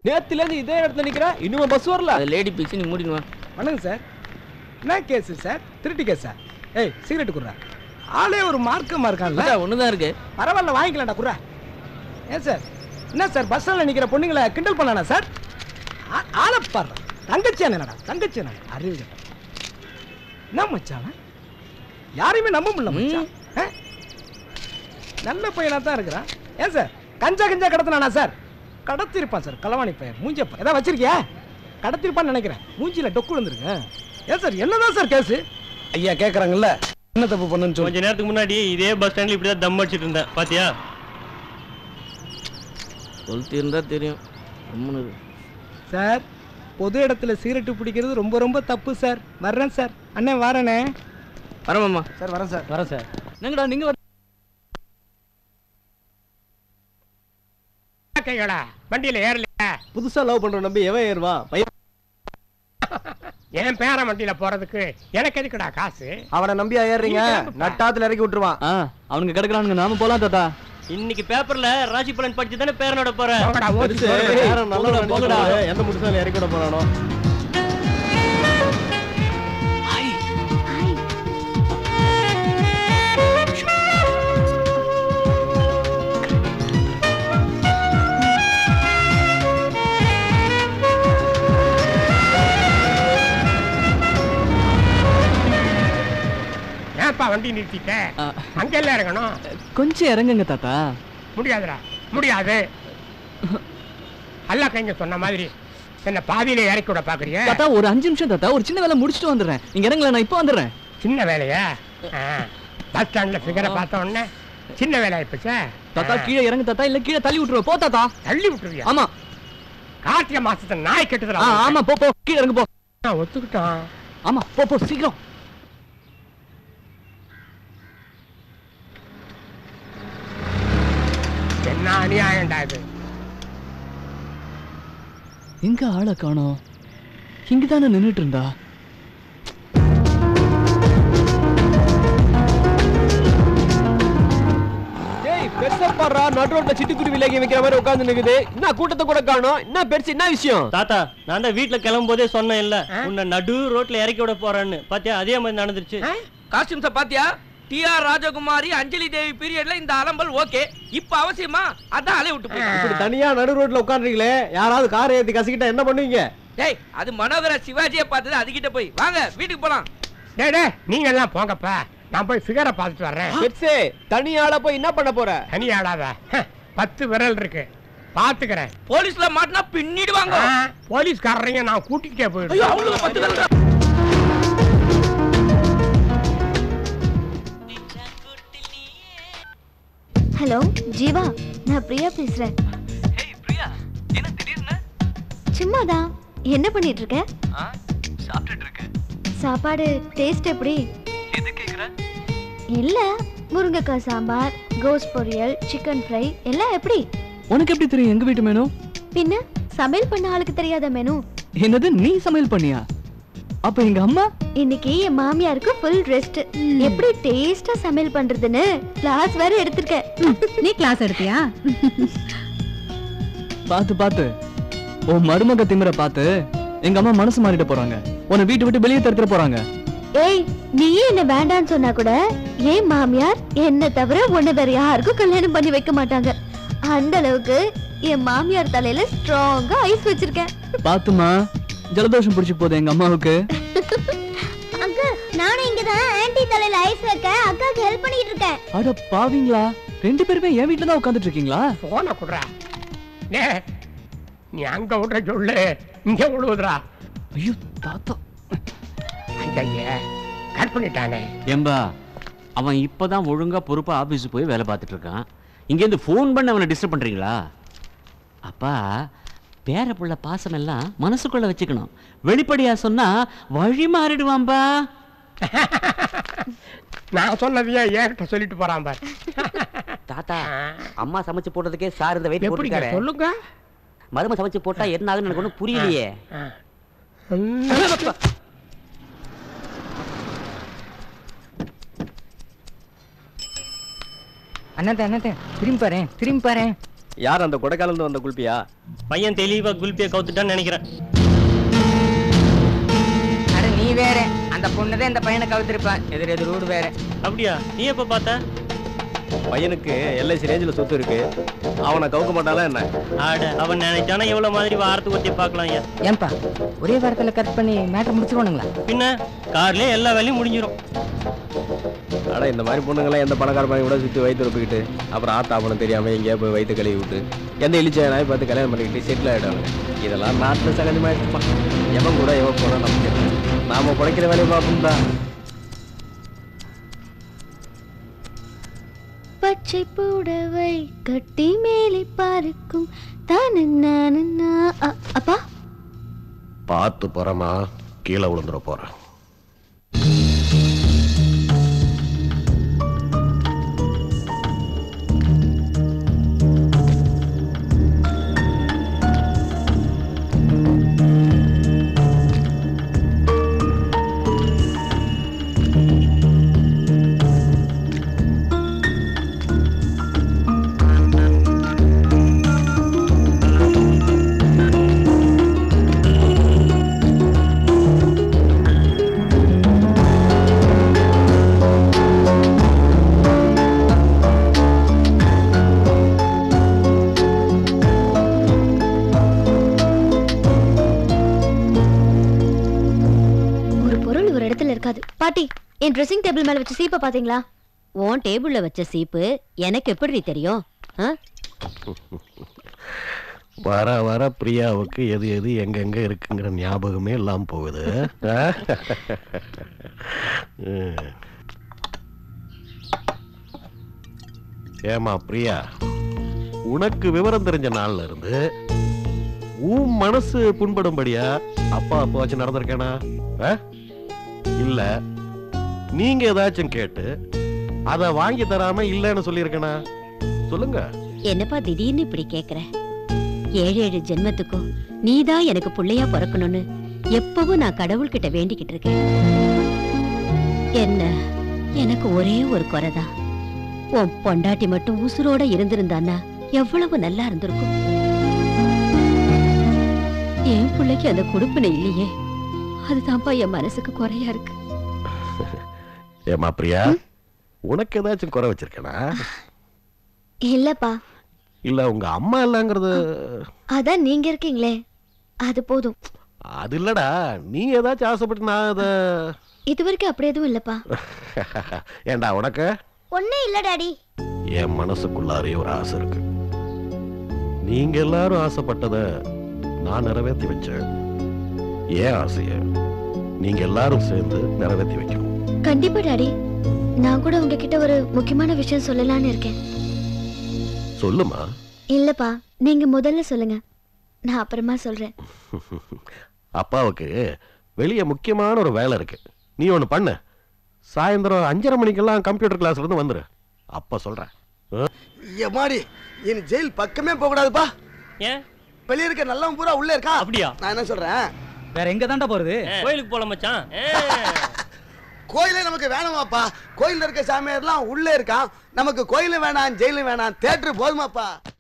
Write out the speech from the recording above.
நேத்துல இருந்து இதே இடத்துல நிக்கிற இன்னும் பஸ் வரல அது லேடி பிச்சு நீ மூடிடுவா வணக்கம் சார் என்ன கேஸ் சார் திருட்டு கேஸ் சார் ஏய் சிகரெட் குடுறா ஆளே ஒரு மார்க்கமா இருக்கான்ல ஒண்ணுதான் இருக்கு பரவாயில்ல வாங்கிக்கலாம்டா குடுறா ஏன் சார் என்ன சார் பஸ் ஸ்டாண்ட்ல நிக்கிற பொண்ணுங்களை கிண்டல் பண்ணானா சார் ஆ- ஆளை பாரு தங்கச்சி என்னடா தங்கச்சி என்ன அறிவு கெட்ட என்ன மச்சான் அவன்? யாரையுமே நம்ப முடியல மச்சான் ஆ? நல்ல பையனா தான் இருக்கிறான் ஏன் சார் கஞ்சா கஞ்சா கடத்தினானா சார் கடத்திருப்பான் சார் களவாணி பையன் மூஞ்சப்ப ஏதாவது வச்சிருக்கியா கடத்திருப்பான்னு நினைக்கிறேன் மூஞ்சில டொக்கு விழுந்துருங்க ஏன் சார் என்னதான் சார் கேஸ் ஐயா கேக்குறாங்கல்ல என்ன தப்பு பண்ணுன்னு சொல்லி கொஞ்ச நேரத்துக்கு முன்னாடி இதே பஸ் ஸ்டாண்ட்ல இப்படி தான் தம் அடிச்சிட்டு இருந்தேன் பாத்தியா சொல்லிட்டு இருந்தா தெரியும் கம்முனு இரு. சார் பொது இடத்துல சிகரெட்டு பிடிக்கிறது ரொம்ப ரொம்ப தப்பு சார் வர்றேன் சார் அண்ணே வாரண்ணே வரமாம்மா சார் வரேன் சார் வரேன் சார் என்னங்கடா நீங்க வர- கைகளா வண்டியில ஏறல புதுசா லவ் பண்ற நம்பி எவன் ஏறுவான் பையன் என் பேர வண்டியில போறதுக்கு எனக்கு எதுக்குடா காசு அவனை நம்பியா ஏறுறீங்க நட்டாத்துல இறக்கி விட்டுருவான் அவனுங்க கிடக்குறானுங்க நாம போலாம் தாத்தா இன்னைக்கு பேப்பர்ல ராசி பலன் படிச்சு தானே பேரனோட போற போங்கடா, ஓடி பெருசு, போறது. யாரும் நல்லவன் நினைச்சு போங்கடா. போறாரு. எந்த முடிச்சாலும் இறக்கி விட போறானோ ஏன்ப்பா வண்டி நிறுத்திட்ட அங்க எல்லாம் இறங்கணும் கொஞ்சம் இறங்குங்க தாத்தா முடியாதுடா முடியாது அல்லா கைங்க சொன்ன மாதிரி என்ன பாதியில இறக்கி விட பாக்குறிய தாத்தா ஒரு அஞ்சு நிமிஷம் தாத்தா ஒரு சின்ன வேலை முடிச்சுட்டு வந்துடுறேன் நீங்க இறங்கல நான் இப்போ வந்துடுறேன் சின்ன வேலையா பஸ் ஸ்டாண்ட்ல ஃபிகரை பார்த்த உடனே சின்ன வேலை ஆயிப்போச்சே தாத்தா கீழே இறங்கு தாத்தா இல்ல கீழே தள்ளி விட்டுருவோம் போ தாத்தா தள்ளி விட்டுருவியா ஆமா கார்த்திகை மாசத்துல நாய் கெட்டுதுடா ஆ, ஆமா போ போ கீழே இறங்கு போ நான் ஒத்துக்கிட்டான் ஆமா போ போ சீக்கிரம் என்ன அநியாயம்டா இது எங்க ஆளை காணோம் இங்கதானே நின்னுட்டு இருந்தா டேய் பெருசா பாடுறா நடு ரோட்ல சிட்டுக்குருவி விலகி வைக்கிற மாதிரி உட்கார்ந்து நிக்குது என்ன கூட்டத்தை கூட காணோம் என்ன பெருசு என்ன விஷயம் தாத்தா நான் தான் வீட்டுல கிளம்பும் போதே சொன்னேன் இல்ல உன்னை நடு ரோட்ல இறக்கி விட போறேன்னு பாத்தியா அதே மாதிரி நடந்துருச்சு காஸ்டியூம்ஸ பாத்தியா டி ஆர் ராஜகுமாரி அஞ்சலி தேவி பீரியட்ல இந்த அலம்பல் ஓகே இப்ப அவசியமா அதான் அலை விட்டு போயிடுச்சு. இப்படி தனியா நடு ரோட்ல உட்கார்றீங்களே யாராவது கார் ஏத்தி கசிக்கிட்டா என்ன பண்ணுவீங்க டேய் அது மனோகர சிவாஜியை பார்த்தது அதுகிட்ட போய் வாங்க வீட்டுக்கு போலாம் டேய் டேய் நீங்க எல்லாம் போங்கப்பா நான் போய் ஃபிகரை பார்த்துட்டு வர்றேன் பெருசு தனியாள போய் என்ன பண்ண போற தனி ஆளாத ஹ, பத்து விரல் இருக்கு பாத்துக்கிறேன் போலீஸ்ல மாட்டினா பின்னிடுவாங்க போலீஸ்காரரையும் நான் கூட்டிகிட்டே ஐயோ போயிடுவேன் அவங்களுக்கு பத்து பேர் ஹலோ ஜீவா நான் பிரியா பேசுறேன் சும்மாதான் என்ன பண்ணிட்டு இருக்க சாப்பாடு டேஸ்ட் எப்படி இல்ல முருங்கைக்காய் சாம்பார் கோஸ் பொரியல் சிக்கன் ஃப்ரை எல்லாம் எப்படி உனக்கு எப்படி தெரியும் எங்க வீட்டு மெனு பின்ன சமையல் பண்ண ஆளுக்கு தெரியாத மெனு என்னது நீ சமையல் பண்ணியா அப்ப எங்க அம்மா இன்னைக்கு என் மாமியாருக்கு ஃபுல் ரெஸ்ட் எப்படி டேஸ்டா சமையல் பண்றதுன்னு கிளாஸ் வேற எடுத்திருக்கேன் நீ கிளாஸ் எடுத்தியா பார்த்து பார்த்து உன் மருமக திமிர பார்த்து எங்க அம்மா மனசு மாறிட போறாங்க உன்னை வீட்டை விட்டு வெளியே தடுத்துட போறாங்க ஏய் நீ என்ன வேண்டான்னு சொன்னா கூட ஏன் மாமியார் என்ன தவிர உன்னை வேற யாருக்கும் கல்யாணம் பண்ணி வைக்க மாட்டாங்க அந்த அளவுக்கு என் மாமியார் தலையில ஸ்ட்ராங்கா ஐஸ் வச்சிருக்கேன் பாத்துமா ஜலதோஷம் பிடிச்சு போகுது எங்க அம்மாவுக்கு அக்கா நானும் இங்க தான் ஆன்ட்டி தலையில ஐஸ் வைக்க அக்காக்கு ஹெல்ப் பண்ணிட்டு இருக்கேன் அட பாவீங்களா ரெண்டு பேருமே என் வீட்டுல தான் உட்காந்துட்டு இருக்கீங்களா போன குடுறா டே நீ அங்க விடுற சொல்லு இங்க விழுவுதுடா ஐயோ தாத்தா ஐயா கட் பண்ணிட்டானே ஏம்பா அவன் இப்பதான் ஒழுங்கா பொறுப்பா ஆபீஸ் போய் வேலை பார்த்துட்டு இருக்கான் இங்கேருந்து ஃபோன் பண்ணி அவனை டிஸ்டர்ப் பண்றீங்களா அப்பா பேர புள்ள பாசம் எல்லாம் மனசுக்குள்ள வச்சுக்கணும் வெளிப்படையா சொன்னா வழி மாறிடுவான்பா நான் சொன்னதையே என்கிட்ட சொல்லிட்டு போறான் பாரு தாத்தா அம்மா சமைச்சு போட்டதுக்கே சார் இந்த வெயிட் எப்படிங்க போட்டுருக்காரு சொல்லுங்க மரும சமைச்சு போட்டா என்ன ஆகுன்னு எனக்கு ஒன்றும் புரியலையே அண்ணாத்த அண்ணாத்த திரும்பி பாரு திரும்பி பாரு யார் அந்த கொடைக்கானல்ல வந்த குல்பியா பையன் தெளிவா குல்பியை கவுத்துட்டான்னு நினைக்கிறேன் அட நீ வேற அந்த பொண்ணு தான் இந்த பையனை கவுத்திருப்பான் எதிர் எதிர் ரூடு வேற அப்படியா நீ எப்ப பார்த்த பையனுக்கு எல்ஐசி ரேஞ்சில் சொத்து இருக்கு அவனை கவுக்க மாட்டானா என்ன ஆட அவன் நினைச்சானா எவ்வளவு மாதிரி வாரத்துக்கு ஒருத்தி பார்க்கலாம் ஐயா ஏன்பா ஒரே வாரத்துல கட் பண்ணி மேட்டர் முடிச்சிருவானுங்களா பின்ன கார்லயே எல்லா வேலையும் முடிஞ்சிரும் அட இந்த மாதிரி பொண்ணுங்களாம் எந்த பணக்கார பையன் கூட சுற்றி வயிற்று ஒப்பிக்கிட்டு அப்புறம் ஆத்தா பணம் தெரியாமல் எங்கேயா போய் வயிற்று கழுவி விட்டு எந்த இழிச்ச நாய் பார்த்து கல்யாணம் பண்ணிக்கிட்டு செட்டில் ஆகிடுவாங்க இதெல்லாம் நாட்டில் சகஜமாயிடுச்சுப்பா எவன் கூட எவன் போனால் நமக்கு என்ன? நாம குறைக்கிற வேலையை பார்ப்போம் தான் பச்சை புடவை கட்டி மேலே பறக்கும் தானன்னா அப்பா பார்த்து போறமா கீழே விழுந்துட போறேன் ஒரு பொருள் ஒரு இடத்துல இருக்காது பாட்டி என் ட்ரெஸ்ஸிங் டேபிள் மேல வச்ச சீப்பை பாத்தீங்களா உன் டேபிள்ல வச்ச சீப்பு எனக்கு எப்படி தெரியும் ஆ? வர வர பிரியாவுக்கு எது எது எங்கெங்க இருக்குங்கிற ஞாபகமே எல்லாம் போகுது ஆ? ம். ஏமா பிரியா உனக்கு விவரம் தெரிஞ்ச நாள்ல இருந்து உன் மனசு புண்படும்படியா அப்பா அப்பா வச்சு நடந்திருக்கேனா ஆ? இல்ல நீங்க ஏதாச்சும் கேட்டு அத வாங்கி தராம இல்லைன்னு சொல்லியிருக்கேனா சொல்லுங்க என்னப்பா திடீர்னு இப்படி கேக்குற ஏழு ஏழு ஜென்மத்துக்கும் நீதான் எனக்கு புள்ளையா பிறக்கணும்னு எப்பவும் நான் கடவுள்கிட்ட வேண்டிக்கிட்டு இருக்கேன் என்ன எனக்கு ஒரே ஒரு குறைதான் உன் பொண்டாட்டி மட்டும் உசுரோட இருந்திருந்தான்னா எவ்வளவு நல்லா இருந்திருக்கும் என் பிள்ளைக்கு அந்த கொடுப்பினை இல்லையே அதுதான்ப்பா என் மனசுக்கு குறையா இருக்கு ஏமா பிரியா உனக்கு ஏதாச்சும் குறை வச்சிருக்கேனா இல்லப்பா இல்ல உங்க அம்மா இல்லங்கிறது அதான் நீங்க இருக்கீங்களே அது போதும் அது இல்லடா நீ ஏதாச்சும் ஆசைப்பட்டு நான் அத இது வரைக்கும் அப்படி எதுவும் இல்லப்பா ஏண்டா உனக்கு ஒண்ணே இல்ல டாடி என் மனசுக்குள்ளாரே ஒரு ஆசை இருக்கு நீங்க எல்லாரும் ஆசைப்பட்டத நான் நிறைவேற்றி வச்சேன் ஏன் ஆசைய நீங்க எல்லாரும் சேர்ந்து நிறைவேற்றி வைக்கணும் கண்டிப்பா டாடி நான் கூட உங்ககிட்ட ஒரு முக்கியமான விஷயம் சொல்லலாம்னு இருக்கேன் சொல்லுமா இல்லப்பா நீங்க முதல்ல சொல்லுங்க நான் அப்புறமா சொல்றேன் அப்பாவுக்கு வெளியே முக்கியமான ஒரு வேலை இருக்கு நீ ஒன்று பண்ணு சாயந்தரம் அஞ்சரை மணிக்கெல்லாம் கம்ப்யூட்டர் கிளாஸ்ல இருந்து வந்துரு அப்பா சொல்றேன் ஆ? எம்மாடி இனி ஜெயில் பக்கமே போக கூடாதுப்பா ஏன் வெளிய இருக்க நல்லவன் பூரா உள்ள இருக்கா அப்படியா நான் என்ன சொல்றேன் வேற எங்க தாண்டா போறது கோயிலுக்கு போல மச்சான் கோயிலே நமக்கு வேணாமாப்பா கோயில்ல இருக்க சாமியார்லாம் உள்ள இருக்கான் நமக்கு கோயிலும் வேணாம் ஜெயிலும் வேணாம் தேட்டரு போதுமாப்பா